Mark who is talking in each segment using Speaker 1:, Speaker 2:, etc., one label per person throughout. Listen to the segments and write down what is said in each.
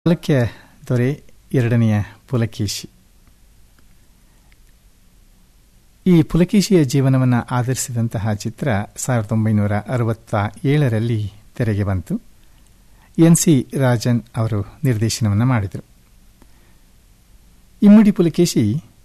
Speaker 1: ಚಾಲುಕ್ಯ ದೊರೆ ಎರಡನೆಯ ಪುಲಕೇಶಿ ಈ ಪುಲಕೇಶಿಯ ಜೀವನವನ್ನು ಆಧರಿಸಿದಂತಹ ಚಿತ್ರ ಸಾವಿರದ ಒಂಬೈನೂರ ಅರವತ್ತ ಏಳರಲ್ಲಿ ತೆರೆಗೆ ಬಂತು ಎನ್ ಸಿ ರಾಜನ್ ಅವರು ನಿರ್ದೇಶನವನ್ನು ಮಾಡಿದರು ಇಮ್ಮಡಿ ಪುಲಕೇಶಿ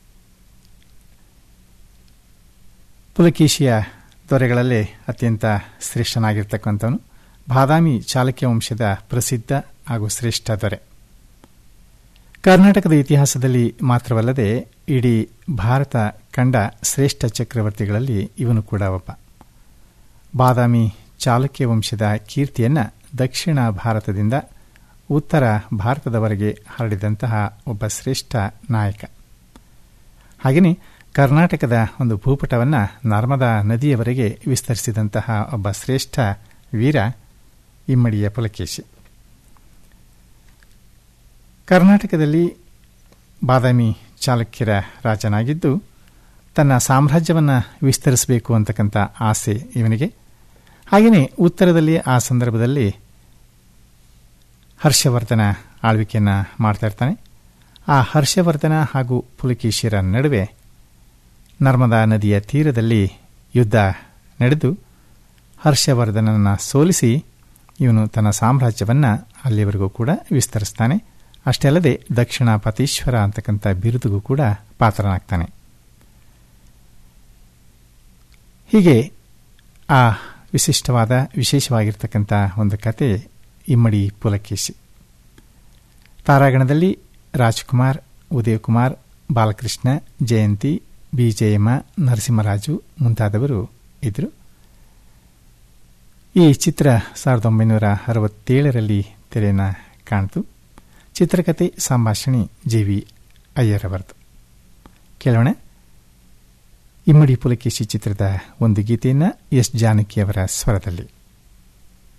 Speaker 1: ಪುಲಕೇಶಿಯ ದೊರೆಗಳಲ್ಲೇ ಅತ್ಯಂತ ಶ್ರೇಷ್ಠನಾಗಿರ್ತಕ್ಕಂಥವನು ಬಾದಾಮಿ ಚಾಲುಕ್ಯ ವಂಶದ ಪ್ರಸಿದ್ಧ ಹಾಗೂ ಶ್ರೇಷ್ಠ ದೊರೆ ಕರ್ನಾಟಕದ ಇತಿಹಾಸದಲ್ಲಿ ಮಾತ್ರವಲ್ಲದೆ ಇಡೀ ಭಾರತ ಕಂಡ ಶ್ರೇಷ್ಠ ಚಕ್ರವರ್ತಿಗಳಲ್ಲಿ ಇವನು ಕೂಡ ಒಬ್ಬ ಬಾದಾಮಿ ಚಾಲುಕ್ಯ ವಂಶದ ಕೀರ್ತಿಯನ್ನು ದಕ್ಷಿಣ ಭಾರತದಿಂದ ಉತ್ತರ ಭಾರತದವರೆಗೆ ಹರಡಿದಂತಹ ಒಬ್ಬ ಶ್ರೇಷ್ಠ ನಾಯಕ ಹಾಗೆಯೇ ಕರ್ನಾಟಕದ ಒಂದು ಭೂಪಟವನ್ನು ನರ್ಮದಾ ನದಿಯವರೆಗೆ ವಿಸ್ತರಿಸಿದಂತಹ ಒಬ್ಬ ಶ್ರೇಷ್ಠ ವೀರ ಇಮ್ಮಡಿಯ ಪುಲಕೇಶಿ ಕರ್ನಾಟಕದಲ್ಲಿ ಬಾದಾಮಿ ಚಾಲುಕ್ಯರ ರಾಜನಾಗಿದ್ದು ತನ್ನ ಸಾಮ್ರಾಜ್ಯವನ್ನು ವಿಸ್ತರಿಸಬೇಕು ಅಂತಕ್ಕಂಥ ಆಸೆ ಇವನಿಗೆ ಹಾಗೆಯೇ ಉತ್ತರದಲ್ಲಿ ಆ ಸಂದರ್ಭದಲ್ಲಿ ಹರ್ಷವರ್ಧನ ಆಳ್ವಿಕೆಯನ್ನು ಮಾಡ್ತಾ ಇರ್ತಾನೆ ಆ ಹರ್ಷವರ್ಧನ ಹಾಗೂ ಪುಲಕೇಶಿಯರ ನಡುವೆ ನರ್ಮದಾ ನದಿಯ ತೀರದಲ್ಲಿ ಯುದ್ಧ ನಡೆದು ಹರ್ಷವರ್ಧನನ್ನು ಸೋಲಿಸಿ ಇವನು ತನ್ನ ಸಾಮ್ರಾಜ್ಯವನ್ನು ಅಲ್ಲಿವರೆಗೂ ಕೂಡ ವಿಸ್ತರಿಸ್ತಾನೆ ಅಷ್ಟೇ ಅಲ್ಲದೆ ದಕ್ಷಿಣ ಪತೀಶ್ವರ ಅಂತಕ್ಕಂಥ ಬಿರುದಿಗೂ ಕೂಡ ಪಾತ್ರನಾಗ್ತಾನೆ ಹೀಗೆ ಆ ವಿಶಿಷ್ಟವಾದ ವಿಶೇಷವಾಗಿರ್ತಕ್ಕಂಥ ಒಂದು ಕತೆ ಇಮ್ಮಡಿ ಪುಲಕೇಶಿ ತಾರಾಗಣದಲ್ಲಿ ರಾಜ್ಕುಮಾರ್ ಉದಯಕುಮಾರ್ ಬಾಲಕೃಷ್ಣ ಜಯಂತಿ ಬಿಜಯಮ್ಮ ನರಸಿಂಹರಾಜು ಮುಂತಾದವರು ಇದ್ದರು ಈ ಚಿತ್ರ ಸಾವಿರದ ಒಂಬೈನೂರ ಅರವತ್ತೇಳರಲ್ಲಿ ತೆರೆಯನ್ನು ಕಾಣ್ತು ಚಿತ್ರಕಥೆ ಸಂಭಾಷಣೆ ಜೆ ವಿ ಅಯ್ಯರವರದು ಕೇಳೋಣ ಇಮ್ಮಡಿ ಪುಲಕೇಶಿ ಚಿತ್ರದ ಒಂದು ಗೀತೆಯನ್ನು ಎಸ್ ಜಾನಕಿಯವರ ಸ್ವರದಲ್ಲಿ